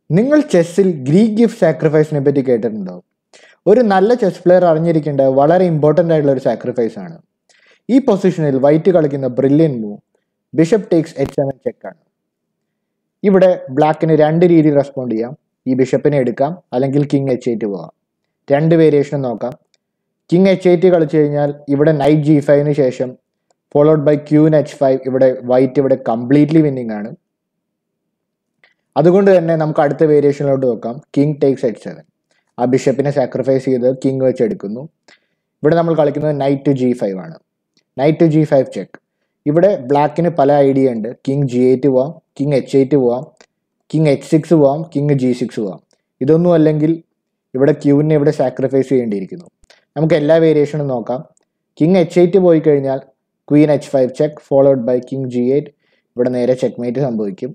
നിങ്ങൾ ചെസ്സിൽ Greek gift സാക്രിഫൈസിനെ പറ്റി കേട്ടിട്ടുണ്ടോ ഒരു നല്ല ചെസ് പ്ലെയർ അറിഞ്ഞിരിക്കേണ്ട വളരെ ഇമ്പോർട്ടൻ്റ് ആയിട്ടുള്ള ഒരു സാക്രിഫൈസ് ആണ് ഈ പൊസിഷനിൽ വൈറ്റ് കളിക്കുന്ന brilliant move bishop takes H seven check ആണ് ഇവിടെ ബ്ലാക്കിന് രണ്ട് രീതിയിൽ റെസ്പോണ്ട് ചെയ്യാം ഈ ബിഷപ്പിനെ എടുക്കാം അല്ലെങ്കിൽ കിങ് എച്ച് എയ്റ്റ് പോവാം രണ്ട് വേരിയേഷൻ നോക്കാം കിങ് എച്ച് എയ്റ്റ് കളിച്ചു കഴിഞ്ഞാൽ ഇവിടെ നൈറ്റ് ജി ഫൈവിന് ശേഷം followed by queen H five ഇവിടെ വൈറ്റ് ഇവിടെ കംപ്ലീറ്റ്ലി വിന്നിങ് ആണ് അതുകൊണ്ട് തന്നെ നമുക്ക് അടുത്ത വേരിയേഷനിലോട്ട് നോക്കാം കിങ് ടേക്സ് എച്ച് സെവൻ ആ ബിഷപ്പിനെ സാക്രിഫൈസ് ചെയ്ത് കിങ് വെച്ച് എടുക്കുന്നു ഇവിടെ നമ്മൾ കളിക്കുന്നത് നൈറ്റ് ടു ജി ഫൈവ് ആണ് knight to G five check ഇവിടെ ബ്ലാക്കിന് പല ഐഡിയ ഉണ്ട് കിങ് ജി എയ്റ്റ് പോവാം കിങ് എച്ച് എയ്റ്റ് പോവാം കിങ് എച്ച് സിക്സ് പോവാം കിങ് ജി സിക്സ് പോവാം ഇതൊന്നും അല്ലെങ്കിൽ ഇവിടെ ക്യൂവിനെ ഇവിടെ സാക്രിഫൈസ് ചെയ്യേണ്ടിയിരിക്കുന്നു നമുക്ക് എല്ലാ വേരിയേഷനും നോക്കാം കിങ് എച്ച് എയ്റ്റ് പോയി കഴിഞ്ഞാൽ queen H five check followed by king G eight ഇവിടെ നേരെ ചെക്ക്മേറ്റ് സംഭവിക്കും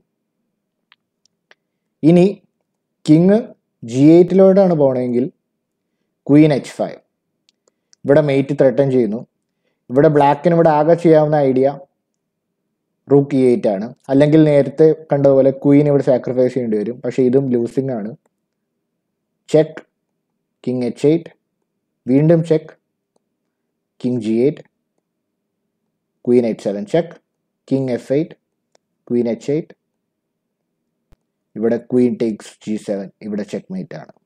ഇനി കിങ് ജി എയ്റ്റിലോട്ടാണ് പോകണമെങ്കിൽ ക്വീൻ എച്ച് ഫൈവ് ഇവിടെ മെയ്റ്റ് ത്രെട്ടൻ ചെയ്യുന്നു ഇവിടെ ബ്ലാക്കിന് ഇവിടെ ആകെ ചെയ്യാവുന്ന ഐഡിയ റൂക്ക് ഇ എയ്റ്റ് ആണ് അല്ലെങ്കിൽ നേരത്തെ കണ്ടതുപോലെ ക്വീൻ ഇവിടെ സാക്രിഫൈസ് ചെയ്യേണ്ടി വരും പക്ഷേ ഇതും ലൂസിംഗ് ആണ് ചെക്ക് കിങ് എച്ച് എയ്റ്റ് വീണ്ടും check king G eight queen H seven check king F eight queen H eight ഇവിടെ ക്വീൻ ടേക്സ് ജി സെവൻ ഇവിടെ ചെക്ക് മേറ്റ് ആണ്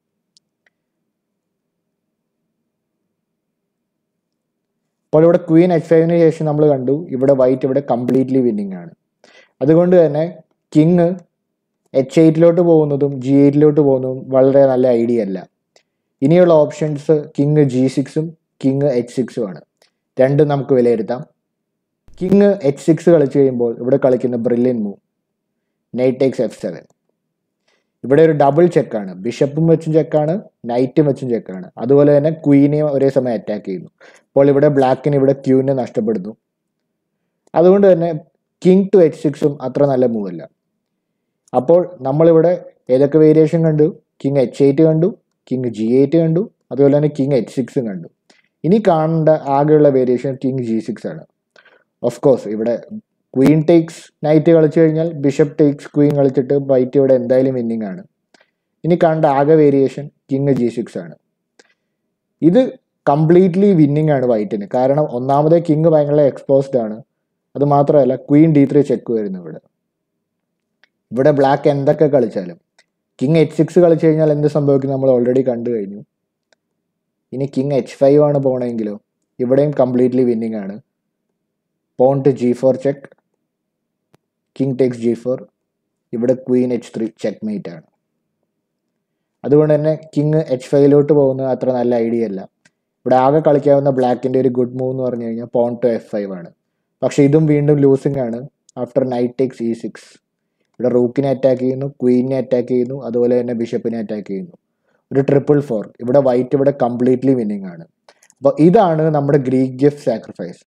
അപ്പോൾ ഇവിടെ ക്വീൻ എച്ച് ഫൈവിന് ശേഷം നമ്മൾ കണ്ടു ഇവിടെ വൈറ്റ് ഇവിടെ കംപ്ലീറ്റ്ലി വിന്നിങ് ആണ് അതുകൊണ്ട് തന്നെ കിങ് എച്ച് എയ്റ്റിലോട്ട് പോകുന്നതും ജി എയ്റ്റിലോട്ട് പോകുന്നതും വളരെ നല്ല ഐഡിയ അല്ല ഇനിയുള്ള ഓപ്ഷൻസ് കിങ് ജി സിക്സും കിങ് എച്ച് സിക്സും ആണ് രണ്ടും നമുക്ക് വിലയിരുത്താം കിങ് എച്ച് സിക്സ് കളിച്ചു കഴിയുമ്പോൾ ഇവിടെ കളിക്കുന്ന brilliant move knight takes F seven ഇവിടെ ഒരു ഡബിൾ ചെക്കാണ് ബിഷപ്പും വെച്ചും ചെക്കാണ് നൈറ്റും വെച്ചും ചെക്കാണ് അതുപോലെ തന്നെ ക്വീനെയും ഒരേ സമയം അറ്റാക്ക് ചെയ്യുന്നു അപ്പോൾ ഇവിടെ ബ്ലാക്കിന് ഇവിടെ ക്യൂവിനെ നഷ്ടപ്പെടുന്നു അതുകൊണ്ട് തന്നെ കിങ് ടു എച്ച് സിക്സും അത്ര നല്ല മൂവ് അല്ല അപ്പോൾ നമ്മളിവിടെ ഏതൊക്കെ വേരിയേഷൻ കണ്ടു കിങ് എച്ച് എയ്റ്റ് കണ്ടു കിങ് ജി എയ്റ്റ് കണ്ടു അതുപോലെ തന്നെ കിങ് എച്ച് സിക്സും കണ്ടു ഇനി കാണേണ്ട ആകെയുള്ള വേരിയേഷൻ കിങ് ജി സിക്സ് ആണ് ഓഫ് കോഴ്സ് ഇവിടെ ക്വീൻ ടേക്സ് നൈറ്റ് കളിച്ചു കഴിഞ്ഞാൽ ബിഷപ്പ് ടേക്സ് ക്വീൻ കളിച്ചിട്ട് വൈറ്റ് ഇവിടെ എന്തായാലും വിന്നിങ് ആണ് ഇനി കണ്ട ആകെ വേരിയേഷൻ കിങ് ജി സിക്സ് ആണ് ഇത് കംപ്ലീറ്റ്ലി വിന്നിങ് ആണ് വൈറ്റിന് കാരണം ഒന്നാമതേ കിങ് ഭയങ്കര എക്സ്പോസ്ഡ് ആണ് അത് മാത്രമല്ല ക്വീൻ ഡി ത്രീ ചെക്ക് വരുന്നു ഇവിടെ ഇവിടെ ബ്ലാക്ക് എന്തൊക്കെ കളിച്ചാലും കിങ് എച്ച് സിക്സ് കളിച്ചു കഴിഞ്ഞാൽ എന്ത് സംഭവിക്കും നമ്മൾ ഓൾറെഡി കണ്ടു കഴിഞ്ഞു ഇനി കിങ് എച്ച് ഫൈവ് ആണ് പോകണമെങ്കിലോ ഇവിടെയും കംപ്ലീറ്റ്ലി വിന്നിങ് ആണ് pawn to G four check king takes G four ഇവിടെ queen H three checkmate ആണ് അതുകൊണ്ട് തന്നെ കിങ് എച്ച് ഫൈവിലോട്ട് പോകുന്നത് അത്ര നല്ല ഐഡിയ അല്ല ഇവിടെ ആകെ കളിക്കാവുന്ന ബ്ലാക്കിൻ്റെ ഒരു ഗുഡ് മൂവ് എന്ന് പറഞ്ഞു കഴിഞ്ഞാൽ പോൺ ടു എഫ് ഫൈവ് ആണ് പക്ഷേ ഇതും വീണ്ടും ലൂസിംഗ് ആണ് after knight takes E six ഇവിടെ റൂക്കിനെ അറ്റാക്ക് ചെയ്യുന്നു ക്വീനിനെ അറ്റാക്ക് ചെയ്യുന്നു അതുപോലെ തന്നെ ബിഷപ്പിനെ അറ്റാക്ക് ചെയ്യുന്നു ഒരു ട്രിപ്പിൾ ഫോർ ഇവിടെ വൈറ്റ് ഇവിടെ കംപ്ലീറ്റ്ലി വിന്നിങ് ആണ് അപ്പോൾ ഇതാണ് നമ്മുടെ ഗ്രീക്ക് ഗിഫ്റ്റ് സാക്രിഫൈസ്